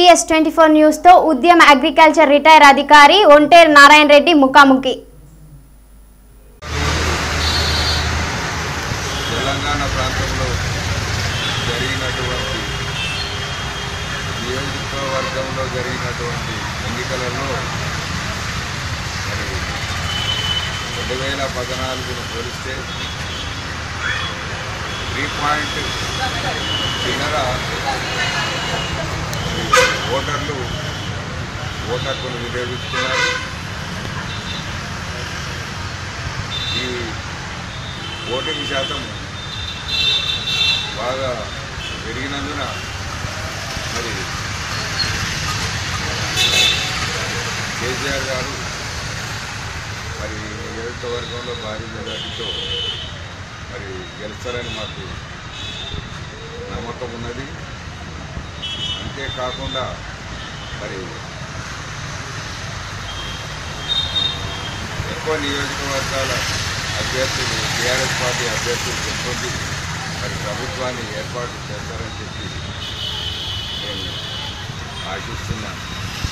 ABS twenty four న్యూస్తో ఉద్యమ agriculture retire అధికారి ఒంటేరు నారాయణ రెడ్డి ముఖాముఖి తెలంగాణ ప్రాంతంలో జరిగినటువంటి నియోజకవర్గంలో జరిగినటువంటి ఎన్నికలలో మరి రెండు వేల పద్నాలుగును పోలిస్తే త్రీ పాయింట్ చిన్నర ఓటర్లు ఓటర్కులు వినియోగించుకున్నారు ఈ ఓటింగ్ శాతం బాగా పెరిగినందున మరి కేసీఆర్ గారు మరి నియోజకవర్గంలో భారీ మెజార్టీతో మరి గెలుస్తారని మాకు నమ్మకం ఉన్నది అంతేకాకుండా మరి ఎక్కువ నియోజకవర్గాల అభ్యర్థులు టీఆర్ఎస్ పార్టీ అభ్యర్థులు గెలుపొంది మరి ప్రభుత్వాన్ని ఏర్పాటు చేస్తారని చెప్పి నేను ఆశిస్తున్నాను